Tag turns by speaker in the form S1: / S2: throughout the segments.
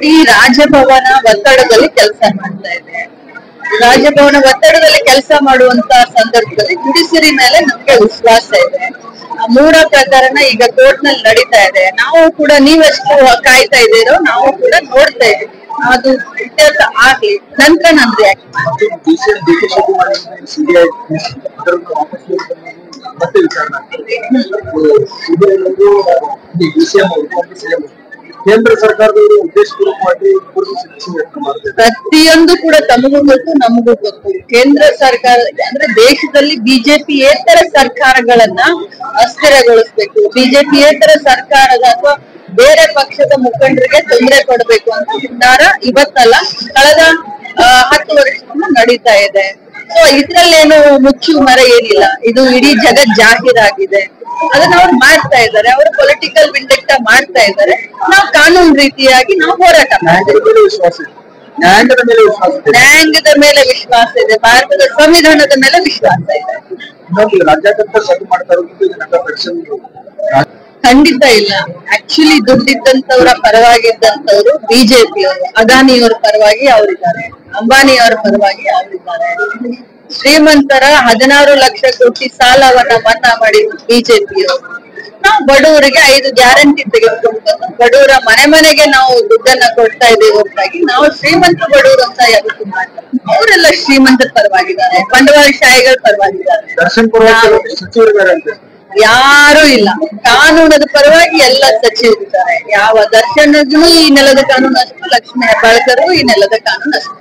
S1: ಈ ರಾಜಭವನ ಒತ್ತಡದಲ್ಲಿ ಕೆಲಸ ಮಾಡ್ತಾ ಇದೆ ರಾಜಭವನ ಒತ್ತಡದಲ್ಲಿ ಕೆಲಸ ಮಾಡುವಂತ ಸಂದರ್ಭದಲ್ಲಿ ಜುಡಿಷಿಯರಿ ಮೇಲೆ ನಮ್ಗೆ ವಿಶ್ವಾಸ ಇದೆ ಆ ಮೂರ ಪ್ರಕರಣ ಈಗ ಕೋರ್ಟ್ ನಲ್ಲಿ ನಡೀತಾ ಇದೆ ನಾವು ಕೂಡ ನೀವೆಷ್ಟು ಕಾಯ್ತಾ ಇದ್ದೀರೋ ನಾವು ಕೂಡ ನೋಡ್ತಾ ಇದ್ದೀವಿ ಅದು ಇತ್ಯರ್ಥ ಆಗ್ಲಿ ನಂತರ ನಾನು ರಿಯಾಕ್ಟ್ ಮಾಡ್ತೀನಿ
S2: ಡಿಸಿಎಂ ಡಿ ಕೆ ಶಿವಕುಮಾರ್ ಸಿಬಿಐ ಅದರನ್ನು ವಾಪಸ್ ಮತ್ತೆ ವಿಚಾರಣೆ ಆಗ್ತದೆ ಸಿಬಿಐ ಡಿಸಿಎಂ ಅವರು ಸಿಎಂ ಕೇಂದ್ರ ಸರ್ಕಾರದವರು ಉದ್ದೇಶಪೂರ್ವಕವಾಗಿ ಪೂರ್ವ ಶಿಕ್ಷೆ ವ್ಯಕ್ತ ಮಾಡ್ತಾರೆ
S1: ಪ್ರತಿಯೊಂದು ಕೂಡ ತಮಗೂ ಗೊತ್ತು ನಮಗೂ ಗೊತ್ತು ಕೇಂದ್ರ ಸರ್ಕಾರ ಅಂದ್ರೆ ದೇಶದಲ್ಲಿ ಬಿಜೆಪಿಯೇತರ ಸರ್ಕಾರಗಳನ್ನ ಅಸ್ಥಿರಗೊಳಿಸ್ಬೇಕು ಬಿಜೆಪಿಯೇತರ ಸರ್ಕಾರದ ಅಥವಾ ಬೇರೆ ಪಕ್ಷದ ಮುಖಂಡರಿಗೆ ತೊಂದರೆ ಕೊಡಬೇಕು ಅಂತ ನಿರ್ಧಾರ ಇವತ್ತಲ್ಲ ಕಳೆದ ಆ, ಹತ್ತು ವರ್ಷದಿಂದ ನಡೀತಾ ಇದೆ ಸೊ ಇದ್ರಲ್ಲೇನು ಮುಚ್ಚು ಮರ ಏನಿಲ್ಲ ಇದು ಇಡೀ ಜಗತ್ ಜಾಹೀರಾಗಿದೆ ಅದನ್ನ ಅವ್ರು ಮಾಡ್ತಾ ಇದ್ದಾರೆ ಅವರು ಪೊಲಿಟಿಕಲ್ ವಿಂಡೆಕ್ಟ ಮಾಡ್ತಾ ಇದ್ದಾರೆ ನಾವು ಕಾನೂನು ರೀತಿಯಾಗಿ ನಾವು ಹೋರಾಟ ಮಾಡ್ತೀವಿ
S2: ನ್ಯಾಯಾಂಗದ ಮೇಲೆ ವಿಶ್ವಾಸ ಇದೆ ನ್ಯಾಯಾಂಗದ ಮೇಲೆ ವಿಶ್ವಾಸ ಇದೆ
S1: ನ್ಯಾಯಾಂಗದ ಮೇಲೆ ವಿಶ್ವಾಸ ಇದೆ ಭಾರತದ ಸಂವಿಧಾನದ ಮೇಲೆ ವಿಶ್ವಾಸ ಇದೆ
S2: ಇನ್ನೊಂದು ರಾಜ್ಯಾದ್ಯಂತ ಸದ್ದು ಮಾಡ್ತಾ ಇರೋದು ಈಗ ನಮ್ಮ ಪೆನ್ಷನ್
S1: ಖಂಡಿತ ಇಲ್ಲ ಆಕ್ಚುಲಿ ದುಡ್ಡಿದ್ದಂತವರ ಪರವಾಗಿದ್ದಂತವ್ರು ಬಿಜೆಪಿಯವರು ಅದಾನಿಯವರ ಪರವಾಗಿ ಅವರಿದ್ದಾರೆ ಅಂಬಾನಿಯವರ ಪರವಾಗಿ ಅವರಿದ್ದಾರೆ ಶ್ರೀಮಂತರ ಹದಿನಾರು ಲಕ್ಷ ಕೋಟಿ ಸಾಲವನ್ನ ಮನ್ನಾ ಮಾಡಿದ್ರು ಬಿಜೆಪಿಯವರು ನಾವು ಬಡವರಿಗೆ ಐದು ಗ್ಯಾರಂಟಿ ತೆಗೆದುಕೊಂಡು ಬಂದು ಬಡವರ ಮನೆ ಮನೆಗೆ ನಾವು ದುಡ್ಡನ್ನ ಕೊಡ್ತಾ ಇದ್ದೇವೆ ಹೊರತಾಗಿ ನಾವು ಶ್ರೀಮಂತ ಬಡವರು ಅಂತ ಯಾವತ್ತೂ ಮಾಡ್ತಾರೆ ಅವರೆಲ್ಲ ಶ್ರೀಮಂತರ ಪರವಾಗಿದ್ದಾರೆ ಬಂಡವಾಳಶಾಹಿಗಳ ಪರವಾಗಿದ್ದಾರೆ
S2: ದರ್ಶನ್ ಪರವಾಗಿ ಸಚಿವರಿದ್ದಾರೆ ಅಂತ
S1: ಯಾರು ಇಲ್ಲ ಕಾನೂನದ ಪರವಾಗಿ ಎಲ್ಲ ಸಚಿವರಿದ್ದಾರೆ ಯಾವ ದರ್ಶನಗೂ ಈ ನೆಲದ ಕಾನೂನು ಅಷ್ಟು ಲಕ್ಷ್ಮೀ ಹೆಬ್ಬಾಳ್ಕರ್ಗೂ ಈ ನೆಲದ ಕಾನೂನು ಅಷ್ಟು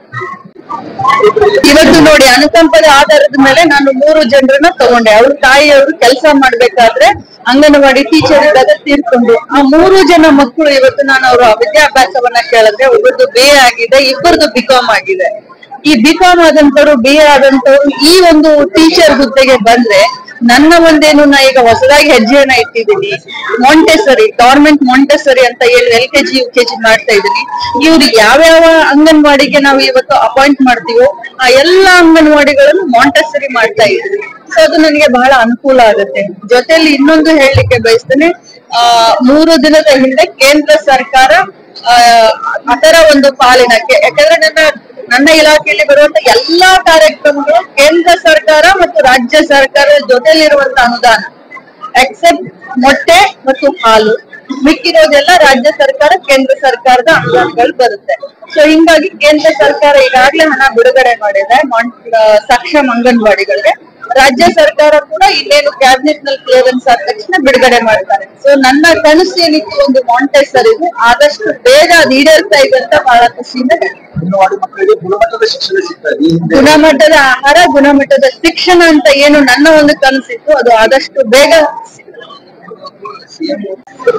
S1: ಇವತ್ತು ನೋಡಿ ಅನುಕಂಪದ ಆಧಾರದ ಮೇಲೆ ನಾನು ಮೂರು ಜನರನ್ನ ತಗೊಂಡೆ ಅವ್ರ ತಾಯಿಯವರು ಕೆಲಸ ಮಾಡ್ಬೇಕಾದ್ರೆ ಅಂಗನವಾಡಿ ಟೀಚರ್ ಇದ್ದಾಗ ತೀರ್ಕೊಂಡು ಆ ಮೂರು ಜನ ಮಕ್ಕಳು ಇವತ್ತು ನಾನು ಅವರ ವಿದ್ಯಾಭ್ಯಾಸವನ್ನ ಕೇಳಿದ್ರೆ ಒಬ್ಬರದು ಬಿ ಎ ಆಗಿದೆ ಇಬ್ಬರದು ಬಿ ಕಾಮ್ ಆಗಿದೆ ಈ ಬಿ ಕಾಮ್ ಆದಂತವ್ರು ಬಿ ಎ ಆದಂತವ್ರು ಈ ಒಂದು ಟೀಚರ್ ಹುದ್ದೆಗೆ ಬಂದ್ರೆ ನನ್ನ ಒಂದೇನು ನಾ ಈಗ ಹೊಸದಾಗಿ ಹೆಜ್ಜೆಯನ್ನ ಇಟ್ಟಿದ್ದೀನಿ ಮಾಂಟೆಸರಿ ಗವರ್ಮೆಂಟ್ ಮಾಂಟೆಸರಿ ಅಂತ ಹೇಳಿ L K G U K G ಮಾಡ್ತಾ ಇದ್ದೀನಿ ಇವ್ರಿಗೆ ಯಾವ್ಯಾವ ಅಂಗನವಾಡಿಗೆ ನಾವು ಇವತ್ತು ಅಪಾಯಿಂಟ್ ಮಾಡ್ತೀವೋ ಆ ಎಲ್ಲಾ ಅಂಗನವಾಡಿಗಳನ್ನು ಮಾಂಟೆಸರಿ ಮಾಡ್ತಾ ಇದ್ದೀವಿ ಸೊ ಅದು ನನಗೆ ಬಹಳ ಅನುಕೂಲ ಆಗುತ್ತೆ ಜೊತೆಲಿ ಇನ್ನೊಂದು ಹೇಳಲಿಕ್ಕೆ ಬಯಸ್ತೇನೆ ಆ ಮೂರು ದಿನದ ಹಿಂದೆ ಕೇಂದ್ರ ಸರ್ಕಾರ ಆ ಅದರ ಒಂದು ಪಾಲಿನಕ್ಕೆ ಯಾಕಂದ್ರೆ ನನ್ನ ನನ್ನ ಇಲಾಖೆಯಲ್ಲಿ ಬರುವಂತ ಎಲ್ಲಾ ಕಾರ್ಯಕ್ರಮಗಳು ಕೇಂದ್ರ ಸರ್ಕಾರ ಮತ್ತು ರಾಜ್ಯ ಸರ್ಕಾರದ ಜೊತೆಲಿರುವಂತ ಅನುದಾನ ಎಕ್ಸೆಪ್ಟ್ ಮೊಟ್ಟೆ ಮತ್ತು ಹಾಲು ಮಿಕ್ಕಿರೋದೆಲ್ಲ ರಾಜ್ಯ ಸರ್ಕಾರ ಕೇಂದ್ರ ಸರ್ಕಾರದ ಅನುದಾನಗಳು ಬರುತ್ತೆ ಸೊ ಹಿಂಗಾಗಿ ಕೇಂದ್ರ ಸರ್ಕಾರ ಈಗಾಗ್ಲೇ ಹಣ ಬಿಡುಗಡೆ ಮಾಡಿದೆ ಮಾನ್- ಆ, ಸಕ್ಷಮ ಅಂಗನವಾಡಿಗಳಿಗೆ ರಾಜ್ಯ ಸರ್ಕಾರ ಕೂಡ ಇನ್ನೇನು ಕ್ಯಾಬಿನೆಟ್ ನಲ್ಲಿ ಕ್ಲಿಯರೆನ್ಸ್ ಆದ ತಕ್ಷಣ ಬಿಡುಗಡೆ ಮಾಡ್ತಾರೆ ಸೊ ನನ್ನ ಕನಸು ಏನಿತ್ತು ಒಂದು ಮಾಂಟೆಸರ್ ಇದು ಆದಷ್ಟು ಬೇಗ ಅದು ಈಡೇರ್ತಾ ಇದೆ ಅಂತ ಬಹಳ ಖುಷಿಯಿಂದ ಹೇಳ್ತೀನಿ.
S2: ಅಂಗನವಾಡಿ ಮಕ್ಕಳಿಗೆ ಗುಣಮಟ್ಟದ ಶಿಕ್ಷಣ ಸಿಗ್ತಾ ಇದೆ ಈ ಹಿಂದೆ
S1: ಗುಣಮಟ್ಟದ ಆಹಾರ ಗುಣಮಟ್ಟದ ಶಿಕ್ಷಣ ಅಂತ ಏನು ನನ್ನ ಒಂದು ಕನಸಿತ್ತು ಅದು ಆದಷ್ಟು ಬೇಗ
S2: ಸಿಎಂ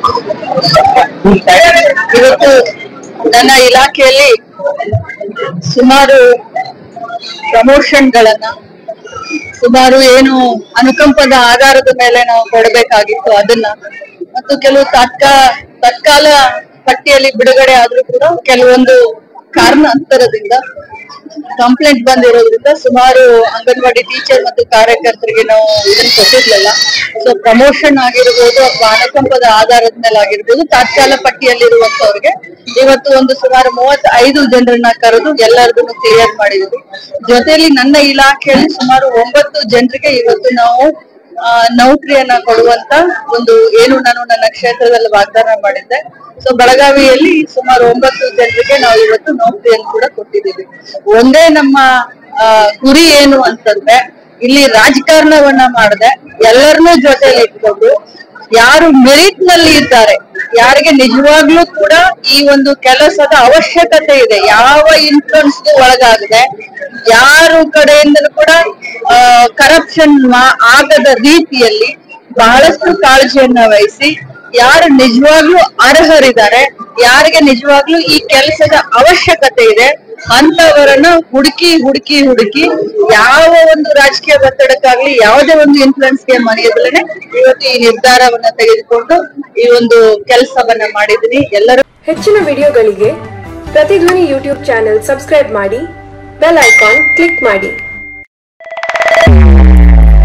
S1: ಇವತ್ತು ನನ್ನ ಇಲಾಖೆಯಲ್ಲಿ ಸುಮಾರು ಪ್ರಮೋಷನ್ ಗಳನ್ನ ಸುಮಾರು ಏನು ಅನುಕಂಪದ ಆಧಾರದ ಮೇಲೆ ನಾವು ಕೊಡಬೇಕಾಗಿತ್ತು ಅದನ್ನ ಮತ್ತು ಕೆಲವು ತಾತ್ಕಾ ತತ್ಕಾಲ ಪಟ್ಟಿಯಲ್ಲಿ ಬಿಡುಗಡೆ ಆದ್ರೂ ಕೂಡ ಕೆಲವೊಂದು ಕಾರಣಾಂತರದಿಂದ ಕಂಪ್ಲೇಂಟ್ ಬಂದಿರೋದ್ರಿಂದ ಸುಮಾರು ಅಂಗನವಾಡಿ ಟೀಚರ್ ಮತ್ತು ಕಾರ್ಯಕರ್ತರಿಗೆ ನಾವು ಇದನ್ನ ಕೊಟ್ಟಿರ್ಲಿಲ್ಲ ಸೊ ಪ್ರಮೋಷನ್ ಆಗಿರ್ಬೋದು ಅಥವಾ ಅನುಕಂಪದ ಆಧಾರದ ಮೇಲೆ ಆಗಿರ್ಬೋದು ತಾತ್ಕಾಲ ಪಟ್ಟಿಯಲ್ಲಿರುವಂತವ್ರಿಗೆ ಇವತ್ತು ಒಂದು ಸುಮಾರು ಮೂವತ್ತ್ ಐದು ಜನರನ್ನ ಕರೆದು ಎಲ್ಲರದನ್ನು ಕ್ಲಿಯರ್ ಮಾಡಿದ್ವಿ ಜೊತೆಯಲ್ಲಿ ನನ್ನ ಇಲಾಖೆಯಲ್ಲಿ ಸುಮಾರು ಒಂಬತ್ತು ಜನರಿಗೆ ಇವತ್ತು ನಾವು ಆ, ನೌಕರಿಯನ್ನ ಕೊಡುವಂತ ಒಂದು ಏನು ನಾನು ನನ್ನ ಕ್ಷೇತ್ರದಲ್ಲಿ ವಾಗ್ದಾನ ಮಾಡಿದ್ದೆ ಸೊ ಬೆಳಗಾವಿಯಲ್ಲಿ ಸುಮಾರು ಒಂಬತ್ತು ಜನರಿಗೆ ನಾವು ಇವತ್ತು ನೌಕರಿಯನ್ನು ಕೂಡ ಕೊಟ್ಟಿದ್ದೀವಿ ಒಂದೇ ನಮ್ಮ ಆ, ಗುರಿ ಏನು ಅಂತಂದ್ರೆ ಇಲ್ಲಿ ರಾಜಕಾರಣವನ್ನ ಮಾಡದೆ ಎಲ್ಲರನ್ನೂ ಜೊತೆಲಿ ಇಟ್ಕೊಂಡು ಯಾರು ಮೆರಿಟ್ ನಲ್ಲಿ ಇದ್ದಾರೆ ಯಾರಿಗೆ ನಿಜವಾಗ್ಲೂ ಕೂಡ ಈ ಒಂದು ಕೆಲಸದ ಅವಶ್ಯಕತೆ ಇದೆ ಯಾವ ಇನ್ಫ್ಲುಯೆನ್ಸ್ ಒಳಗಾಗದೆ ಯಾರು ಕಡೆಯಿಂದಲೂ ಕೂಡ ಕರಪ್ಷನ್ ಆಗದ ರೀತಿಯಲ್ಲಿ ಬಹಳಷ್ಟು ಕಾಳಜಿಯನ್ನ ವಹಿಸಿ ಯಾರು ನಿಜವಾಗ್ಲೂ ಅರ್ಹರಿದ್ದಾರೆ ಯಾರಿಗೆ ನಿಜವಾಗ್ಲೂ ಈ ಕೆಲಸದ ಅವಶ್ಯಕತೆ ಇದೆ ಅಂತವರನ್ನ ಹುಡುಕಿ ಹುಡುಕಿ ಹುಡುಕಿ ಯಾವ ಒಂದು ರಾಜಕೀಯ ಒತ್ತಡಕ್ಕಾಗ್ಲಿ ಯಾವುದೇ ಒಂದು ಇನ್ಫ್ಲುಯೆನ್ಸ್ಗೆ ಮನೆಯದಲ್ಲೇ ಇವತ್ತು ಈ ನಿರ್ಧಾರವನ್ನ ತೆಗೆದುಕೊಂಡು ಈ ಒಂದು ಕೆಲಸವನ್ನ ಮಾಡಿದೀನಿ ಎಲ್ಲರೂ
S3: ಹೆಚ್ಚಿನ ವಿಡಿಯೋಗಳಿಗೆ ಪ್ರತಿಧ್ವನಿ ಯೂಟ್ಯೂಬ್ ಚಾನೆಲ್ ಸಬ್ಸ್ಕ್ರೈಬ್ ಮಾಡಿ ಬೆಲ್ ಐಕಾನ್ ಕ್ಲಿಕ್ ಮಾಡಿ